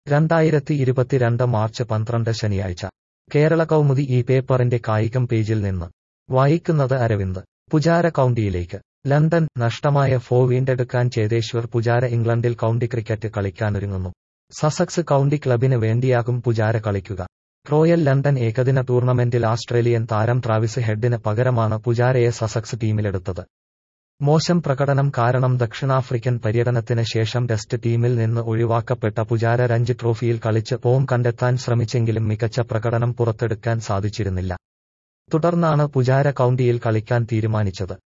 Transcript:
രണ്ടായിരത്തി ഇരുപത്തിരണ്ട് മാർച്ച് പന്ത്രണ്ട് ശനിയാഴ്ച കേരള കൗമുദി ഈ പേപ്പറിന്റെ കായികം പേജിൽ നിന്ന് വായിക്കുന്നത് അരവിന്ദ് പുജാര കൗണ്ടിയിലേക്ക് ലണ്ടൻ നഷ്ടമായ ഫോ വീണ്ടെടുക്കാൻ ചേതേശ്വർ പുജാര ഇംഗ്ലണ്ടിൽ കൗണ്ടി ക്രിക്കറ്റ് കളിക്കാനൊരുങ്ങുന്നു സസക്സ് കൗണ്ടി ക്ലബിന് വേണ്ടിയാകും പുജാര കളിക്കുക റോയൽ ലണ്ടൻ ഏകദിന ടൂർണമെന്റിൽ ആസ്ട്രേലിയൻ താരം ട്രാവിസ് ഹെഡിന് പകരമാണ് പുജാരയെ സസക്സ് ടീമിലെടുത്തത് മോശം പ്രകടനം കാരണം ദക്ഷിണാഫ്രിക്കൻ പര്യടനത്തിന് ശേഷം ടെസ്റ്റ് ടീമിൽ നിന്ന് ഒഴിവാക്കപ്പെട്ട പുജാര രഞ്ജി ട്രോഫിയിൽ കളിച്ച് ഫോം കണ്ടെത്താൻ ശ്രമിച്ചെങ്കിലും മികച്ച പ്രകടനം പുറത്തെടുക്കാൻ സാധിച്ചിരുന്നില്ല തുടർന്നാണ് പുജാര കൗണ്ടിയിൽ കളിക്കാൻ തീരുമാനിച്ചത്